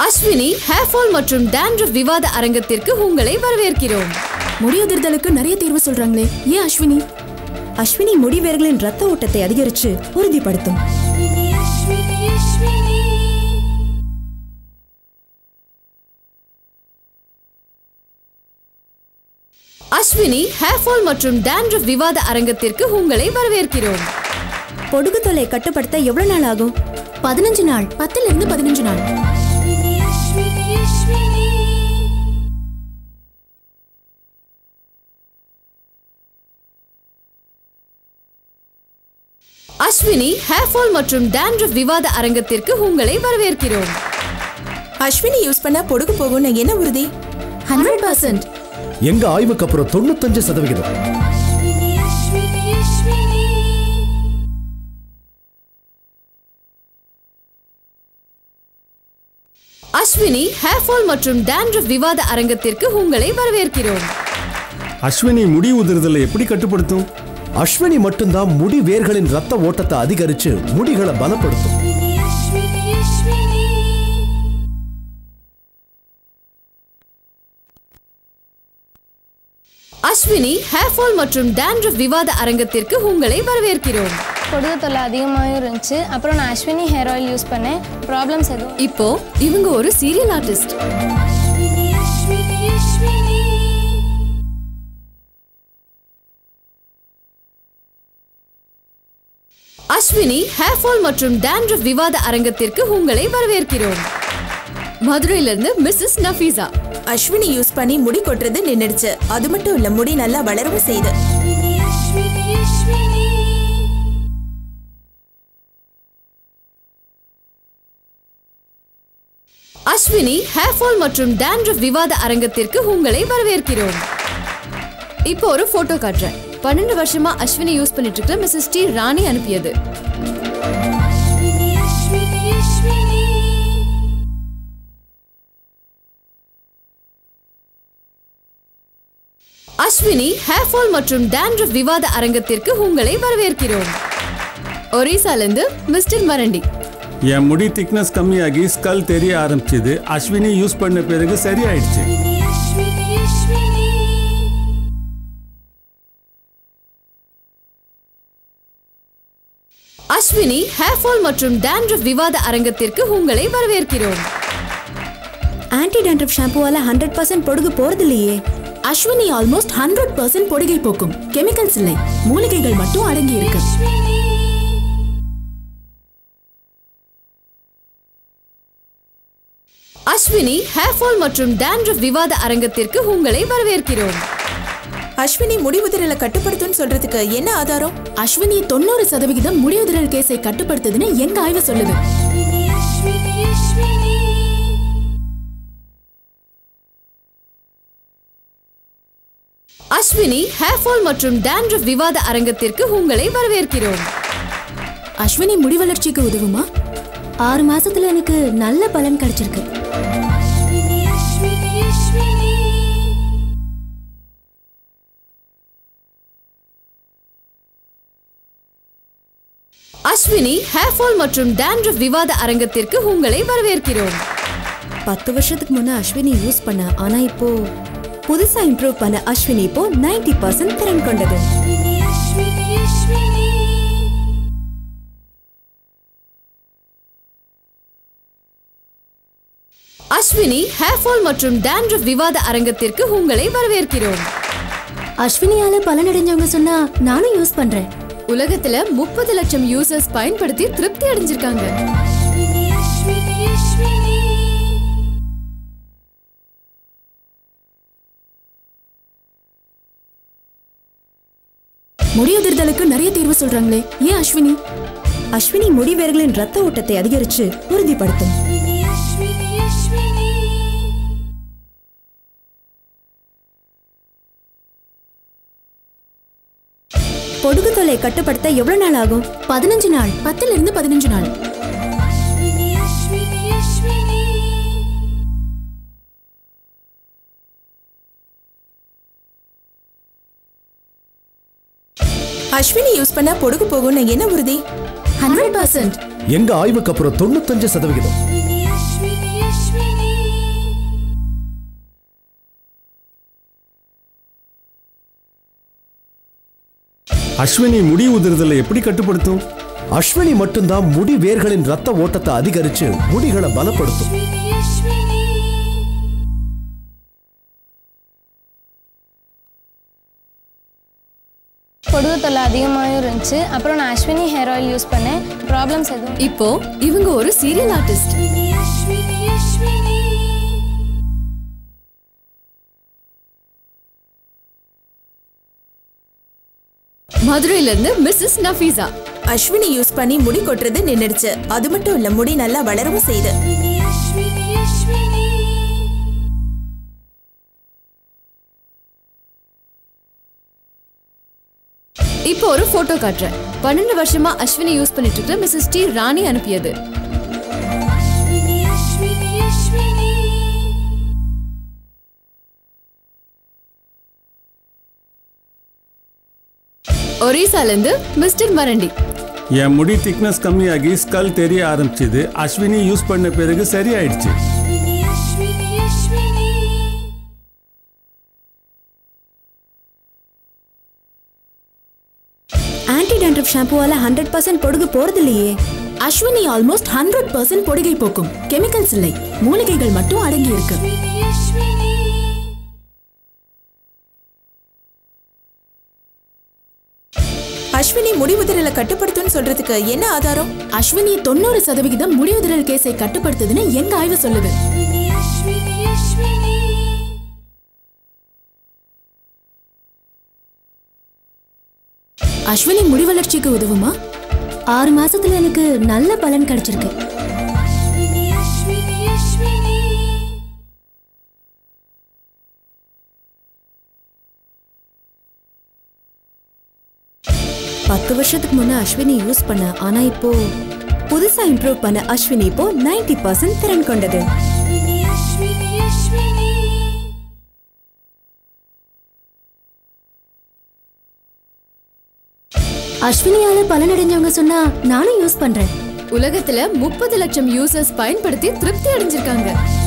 Ashwini hair fall மற்றும் dandruff விவாத அரங்கத்திற்கு உங்களை வரவேற்கிறோம் முடியுதிர்தலுக்கு நிறைய தீர்வு சொல்றாங்களே ஏன் அஸ்வினி அஸ்வினி முடிவேர்களின் ரத்த ஓட்டத்தை அதிகரித்து உறுதிப்படுத்தும் அஸ்வினி ஹேர் ஃபால் மற்றும் dandruff விவாத அரங்கத்திற்கு உங்களை வரவேற்கிறோம் பொடுகு தொல்லை கட்டுப்படுத்த எவ்வளவு நாள் ஆகும் பதினஞ்சு நாள் பத்துல இருந்து பதினஞ்சு நாள் அஸ்வினி ஹேர் ஃபால் மற்றும் dandruff விவாத அரங்கத்திற்கு உங்களை வரவேற்கிறோம் அஸ்வினி யூஸ் பண்ணா பொடுகு போகும்னு என்ன உறுதி ஹண்ட்ரட் பர்சன்ட் எங்க ஆய்வுக்கு அப்புறம் தொண்ணூத்தஞ்சு சதவிகிதம் அஸ்வினி ஹேர் ஃபால் மற்றும் dandruff விவாத அரங்கத்திற்கு உங்களை வரவேற்கிறோம் அஸ்வினி முடி உதிர்தலை எப்படி கட்டுப்படுத்தும் அஸ்வினி மட்டும்தான் முடி வேர்களின் ரத்த ஓட்டத்தை அதிகரிச்சு முடிகளை பலப்படுத்தும் அஸ்வினி ஹேர் ஃபால் மற்றும் dandruff விவாத அரங்கத்திற்கு உங்களை வரவேற்கிறோம் பொடுகு தொல்லை அதிகமாகவும் இருந்துச்சு அப்புறம் நான் அஸ்வினி ஹேர் ஆயில் யூஸ் பண்ணேன் ப்ராப்ளம்ஸ் எதுவும் இப்போ இவங்க ஒரு serial artist Ashwini hair fall மற்றும் dandruff விவாத அரங்கத்திற்கு உங்களை வரவேற்கிறோம் மதுரையிலிருந்து மிஸ்ஸஸ் நஃபீசா அஸ்வினி யூஸ் பண்ணி முடி கொட்டுறது நின்னுடுச்சு அது மட்டும் இல்ல முடி நல்லா வளரவும் செய்யுது அஸ்வினி ஹேர் ஃபால் மற்றும் dandruff விவாத அரங்கத்திற்கு உங்களை வரவேற்கிறோம் இப்போ ஒரு போட்டோ காட்டுறேன் பன்னெண்டு வருஷமா அஸ்வினி யூஸ் பண்ணிட்டு இருக்கிற மிஸ்ஸஸ் டி ராணி அனுப்பியது அஸ்வினி ஹேர் ஃபால் மற்றும் dandruff விவாத அரங்கத்திற்கு உங்களை வரவேற்கிறோம் ஒரிசாலேருந்து மிஸ்டர் மரண்டி என் முடி திக்னஸ் கம்மியாகி ஸ்கல் தெரிய ஆரம்பிச்சது அஸ்வினி யூஸ் பண்ண பிறகு சரியாயிடுச்சு அஸ்வினி ஹேர் ஃபால் மற்றும் dandruff விவாத அரங்கத்திற்கு உங்களை வரவேற்கிறோம் ஆன்டி டேண்ட்ரஃப் ஷாம்புவால ஹண்ட்ரட் பர்சன்ட் பொடுகு போறது இல்லையே அஸ்வினி ஆல்மோஸ்ட் ஹண்ட்ரட் பர்சன்ட் பொடுகை போக்கும் கெமிக்கல்ஸ் இல்லை மூலிகைகள் மட்டும் அடங்கி இருக்கு அஸ்வினி ஹேர் ஃபால் மற்றும் dandruff விவாத அரங்கத்திற்கு உங்களை வரவேற்கிறோம் அஸ்வினி முடி உதிரலை கட்டுப்படுத்தும்னு சொல்றதுக்கு என்ன ஆதாரம் அஸ்வினி தொண்ணூறு சதவிகிதம் முடிவுதிரல் கேஸை கட்டுப்படுத்துதுன்னு எங்க ஆய்வு சொல்லுது அஸ்வினி ஹேர் ஃபால் மற்றும் dandruff விவாத அரங்கத்திற்கு உங்களை வரவேற்கிறோம் அஸ்வினி முடி வளர்ச்சிக்கு உதவுமா ஆறு மாசத்துல எனக்கு நல்ல பலன் கிடைச்சிருக்கு அஸ்வினி ஹேர் ஃபால் மற்றும் dandruff விவாத அரங்கத்திற்கு உங்களை வரவேற்கிறோம் பத்து வருஷத்துக்கு முன்ன அஸ்வினி யூஸ் பண்ண ஆனா இப்போ புதுசா இம்ப்ரூவ் பண்ண அஸ்வினி இப்போ 90% பர்சன்ட் திறன் கொண்டது அஸ்வினி ஹேர் ஃபால் மற்றும் dandruff விவாத அரங்கத்திற்கு உங்களை வரவேற்கிறோம் அஸ்வினியால பலனடைஞ்சவங்க சொன்னா நானும் யூஸ் பண்றேன் உலகத்துல முப்பது லட்சம் யூசர்ஸ் பயன்படுத்தி திருப்தி அடைஞ்சிருக்காங்க முடியுதிர்தலுக்கு நிறைய தீர்வு சொல்றாங்களே ஏன் அஸ்வினி அஸ்வினி முடிவேர்களின் ரத்த ஓட்டத்தை அதிகரித்து உறுதிப்படுத்தும் பொடுகு தொல்லை கட்டுப்படுத்த எவ்வளவு நாள் ஆகும் பதினஞ்சு நாள் பத்துல இருந்து பதினஞ்சு நாள் அஸ்வினி யூஸ் பண்ணா பொடுகு போகும்னு என்ன உறுதி ஹண்ட்ரட் பர்சன்ட் எங்க ஆய்வுக்கு அப்புறம் தொண்ணூத்தஞ்சு சதவிகிதம் Ashwini, Ashwini, அஸ்வினி முடி உதிர்தலை எப்படி கட்டுப்படுத்தும் அஸ்வினி மட்டும்தான் முடி வேர்களின் ரத்த ஓட்டத்தை அதிகரிச்சு முடிகளை பலப்படுத்தும் பொடுகு தொல்லை அதிகமாகவும் இருந்துச்சு அப்புறம் நான் அஸ்வினி ஹேர் ஆயில் யூஸ் பண்ணேன் ப்ராப்ளம்ஸ் எதுவும் இப்போ இவங்க ஒரு சீரியல் ஆர்டிஸ்ட் மதுரையில இருந்து மிஸ்ஸஸ் நஃபீசா அஸ்வினி யூஸ் பண்ணி முடி கொட்டுறது நின்னுடுச்சு அது மட்டும் இல்ல முடி நல்லா வளரவும் செய்யுது இப்போ ஒரு போட்டோ காட்டுறேன் பன்னெண்டு வருஷமா அஸ்வினி யூஸ் பண்ணிட்டு இருக்க மிஸ்ஸஸ் டி ராணி அனுப்பியது ஒரிசால இருந்து மிஸ்டர் மரண்டி என் முடி திக்னஸ் கம்மியாகி ஸ்கல் தெரிய ஆரம்பிச்சது அஸ்வினி யூஸ் பண்ண பிறகு சரியாயிடுச்சு ஆன்டி டேண்ட்ரஃப் ஷாம்புவால ஹண்ட்ரட் பர்சன்ட் பொடுகு போறது இல்லையே அஸ்வினி ஆல்மோஸ்ட் ஹண்ட்ரட் பர்சன்ட் பொடுகை போக்கும் கெமிக்கல்ஸ் இல்லை மூலிகைகள் மட்டும் அடங்கி இருக்கு அஸ்வினி முடி உதிரலை கட்டுப்படுத்தும்னு சொல்றதுக்கு என்ன ஆதாரம் அஸ்வினி தொண்ணூறு சதவிகிதம் முடிவுதிரல் கேஸை கட்டுப்படுத்துதுன்னு எங்க ஆய்வு சொல்லுது அஸ்வினி முடி வளர்ச்சிக்கு உதவுமா ஆறு மாசத்துல எனக்கு நல்ல பலன் கிடைச்சிருக்கு பத்து வருஷத்துக்கு முன்ன அஸ்வினி யூஸ் பண்ண ஆனா இப்போ புதுசா இம்ப்ரூவ் பண்ண அஸ்வினி இப்போ 90% பர்சன்ட் திறன் கொண்டது அஸ்வினியால பலனடைஞ்சவங்க சொன்னா நானும் யூஸ் பண்றேன் உலகத்துல முப்பது லட்சம் யூசர்ஸ் பயன்படுத்தி திருப்தி அடைஞ்சிருக்காங்க